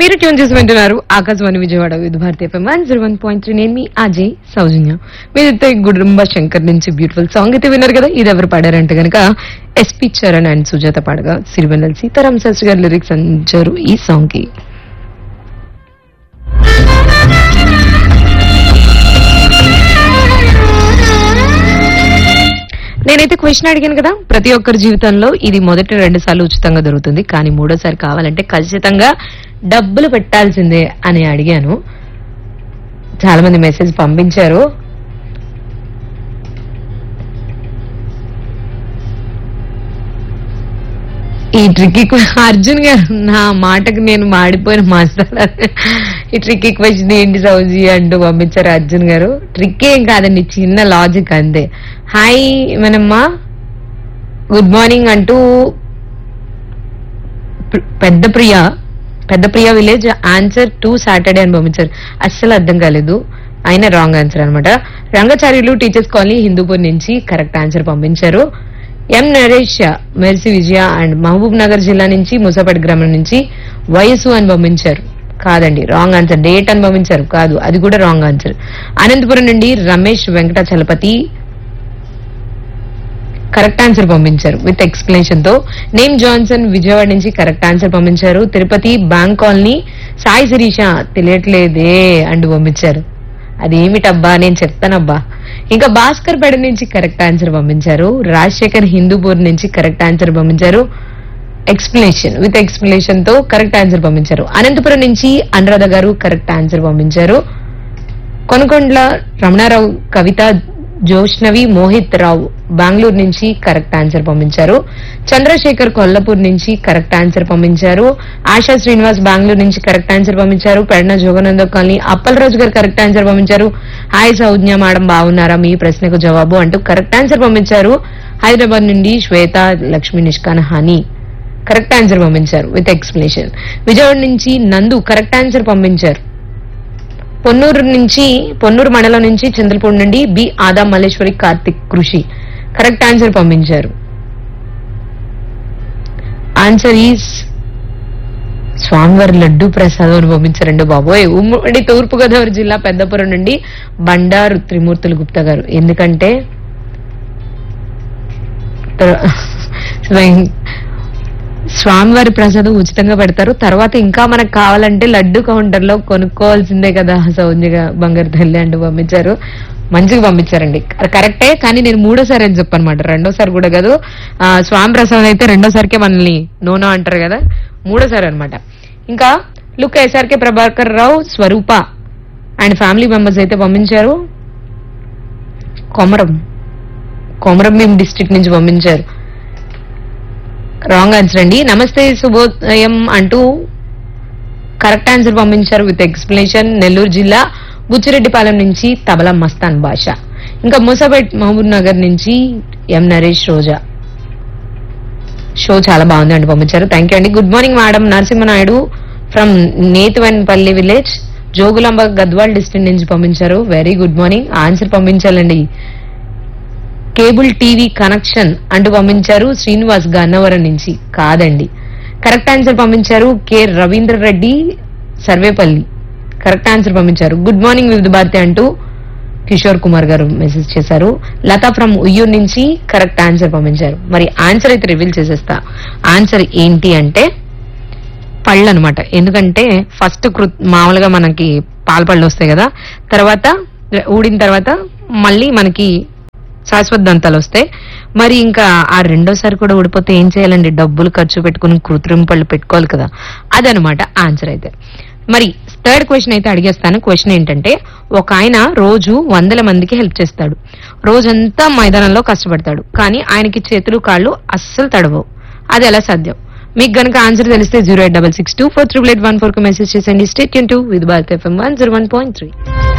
మీరు ట్యూన్ చేసి వింటున్నారు Akashvani Vijayawada Vividh Bharati FM one zero one point three నేను మీ అజయ్ సౌజన్య మీరైతే గుడుంబ శంకర్ నుంచి బ్యూటిఫుల్ సాంగ్ అయితే విన్నారు కదా ఇది ఎవరు పాడారంటే గనక ఎస్పి చరణ్ అండ్ సుజాత పాడగా సిరివెన్నెల సీతారాం శాస్త్రి గారి లిరిక్స్ అందించారు ఈ సాంగ్ కి నేనైతే క్వశ్చన్ అడిగాను కదా ప్రతి ఒక్కరి జీవితంలో ఇది మొదటి రెండు సార్లు ఉచితంగా దొరుకుతుంది కానీ మూడోసారి కావాలంటే ఖచ్చితంగా డబ్బులు పెట్టాల్సిందే అని అడిగాను చాలా మంది మెసేజ్ పంపించారు ఈ ట్రిక్కీ అర్జున్ గారు నా మాటకు నేను మాడిపోయిన మసాలా ఈ ట్రిక్కీ క్వశ్చన్ ఏంటి సౌజీ అంటూ పంపించారు అర్జున్ గారు ట్రిక్ ఏం కాదండి చిన్న లాజిక్ అంతే హాయ్ మనమ్మా గుడ్ మార్నింగ్ అంటూ ప్ర- పెద్ద ప్రియ పెద్ద Priya village answer to Saturday అని పంపించారు అస్సలు అర్థం కాలేదు అయినా రాంగ్ ఆన్సర్ అనమాట రంగచార్యులు టీచర్స్ కాలనీ హిందూపూర్ నుంచి కరెక్ట్ ఆన్సర్ పంపించారు M Naresh Mercy Vijaya and Mahabubnagar జిల్లా నుంచి ముసాపేట గ్రామం నుంచి వయసు అని పంపించారు కాదండి రాంగ్ ఆన్సర్ డేట్ అని పంపించారు కాదు అది కూడా రాంగ్ ఆన్సర్ అనంతపురం నుండి రమేష్ వెంకటాచలపతి కరెక్ట్ ఆన్సర్ పంపించారు విత్ ఎక్స్ప్లెనేషన్ తో నేమ్ జాన్సన్ విజయవాడ నుంచి కరెక్ట్ ఆన్సర్ పంపించారు తిరుపతి బ్యాంక్ కాలనీ సాయి శిరీష తెలియట్లేదే అంటూ పంపించారు అదేమిటబ్బా నేను చెప్తానబ్బా ఇంకా భాస్కర్ పేడ నుంచి కరెక్ట్ ఆన్సర్ పంపించారు రాజశేఖర్ హిందూపూర్ నుంచి కరెక్ట్ ఆన్సర్ పంపించారు ఎక్స్ప్లెనేషన్ విత్ ఎక్స్ప్లెనేషన్ తో కరెక్ట్ ఆన్సర్ పంపించారు అనంతపురం నుంచి అనురాధ గారు కరెక్ట్ ఆన్సర్ పంపించారు కొనకొండ్ల రమణారావు కవిత జోష్నవి మోహిత్ రావు బెంగళూరు నుంచి కరెక్ట్ ఆన్సర్ పంపించారు చంద్రశేఖర్ కొల్లాపూర్ నుంచి కరెక్ట్ ఆన్సర్ పంపించారు ఆశా శ్రీనివాస్ బెంగళూరు నుంచి కరెక్ట్ ఆన్సర్ పంపించారు పెడన జోగనంద కాలనీ అప్పలరాజు గారు కరెక్ట్ ఆన్సర్ పంపించారు హాయ్ సౌజ్ఞ మేడం బాగున్నారా మీ ప్రశ్నకు జవాబు అంటూ కరెక్ట్ ఆన్సర్ పంపించారు హైదరాబాద్ నుండి Shweta Lakshmi Nishkan Honey correct answer పంపించారు విత్ ఎక్స్ప్లెనేషన్ విజయవాడ నుంచి నందు కరెక్ట్ ఆన్సర్ పంపించారు పొన్నూరు నుంచి పొన్నూరు మండలం నుంచి చంద్రపూడి నుండి బి ఆదా మల్లేశ్వరి కార్తిక్ కృషి కరెక్ట్ ఆన్సర్ పంపించారు ఆన్సర్ ఈస్ స్వామివారి లడ్డు ప్రసాదం అని పంపించారండి బాబోయ్ ఉమ్మడి తూర్పు గోదావరి జిల్లా పెద్దపురం నుండి బండారు త్రిమూర్తులు గుప్తా గారు ఎందుకంటే త- స్వయం- స్వామివారి ప్రసాదం ఉచితంగా పెడతారు తర్వాత ఇంకా మనకు కావాలంటే లడ్డు కౌంటర్ లో కొనుక్కోవాల్సిందే కదా సౌంజ్యగా బంగారు తల్లి అంటూ పంపించారు మంచిగా పంపించారండి క- కరెక్టే కానీ నేను మూడోసారి అని చెప్పనమాట రెండోసారి కూడా కాదు ఆ, స్వామి ప్రసాదం అయితే రెండోసారికే మనల్ని నోనో అంటారు కదా మూడోసారి అన్నమాట ఇంకా look SRK Prabhakar Rao Swarupa and family members అయితే పంపించారు కొమరం కొమరం భీం డిస్ట్రిక్ట్ నుంచి పంపించారు రాంగ్ ఆన్సర్ అండి నమస్తే శుభోదయం అంటూ కరెక్ట్ ఆన్సర్ పంపించారు విత్ ఎక్స్ప్లెనేషన్ నెల్లూరు జిల్లా బుచ్చిరెడ్డిపాలెం నుంచి తబలా మస్తాన్ భాష ఇంకా మూసాపేట్ మహబూబ్ నగర్ నుంచి ఎం నరేష్ రోజా షో చాలా బాగుంది అండి పంపించారు థ్యాంక్ యూ అండి good morning madam Narasimhanaidu from Netivanpalli village Jogulamba Gadwal district నుంచి పంపించారు వెరీ గుడ్ మార్నింగ్ ఆన్సర్ పంపించాలండి కేబుల్ టీవీ కనెక్షన్ అంటూ పంపించారు శ్రీనివాస్ గన్నవరం నుంచి కాదండి కరెక్ట్ ఆన్సర్ పంపించారు K Ravindra Reddy Sarvepalli correct answer పంపించారు గుడ్ మార్నింగ్ వివిధ భారతి అంటూ కిషోర్ కుమార్ గారు మెసేజ్ చేశారు లతా ఫ్రమ్ ఉయ్యూర్ నుంచి కరెక్ట్ ఆన్సర్ పంపించారు మరి ఆన్సర్ అయితే రివీల్ చేసేస్తా ఆన్సర్ ఏంటి అంటే పళ్ళు అనమాట ఎందుకంటే ఫస్ట్ కృ మామూలుగా మనకి పాలపళ్ళు వస్తాయి కదా తర్వాత ఊడిన తర్వాత మళ్ళీ మనకి శాశ్వత దంతాలు వస్తాయి మరి ఇంకా ఆ రెండోసారి కూడా ఊడిపోతే ఏం చేయాలండి డబ్బులు ఖర్చు పెట్టుకుని కృత్రిమ పళ్ళు పెట్టుకోవాలి కదా అదనమాట ఆన్సర్ అయితే మరి థర్డ్ క్వశ్చన్ అయితే అడిగేస్తాను క్వశ్చన్ ఏంటంటే ఒక ఆయన రోజు వందల మందికి హెల్ప్ చేస్తాడు రోజంతా మైదానంలో కష్టపడతాడు కానీ ఆయనకి చేతులు కాళ్ళు అస్సలు తడవవు అది ఎలా సాధ్యం మీకు గనుక ఆన్సర్ తెలిస్తే zero eight double six two four triple eight one four కు మెసేజ్ చేసండి స్టేట్ టు with Bharat FM one zero one point three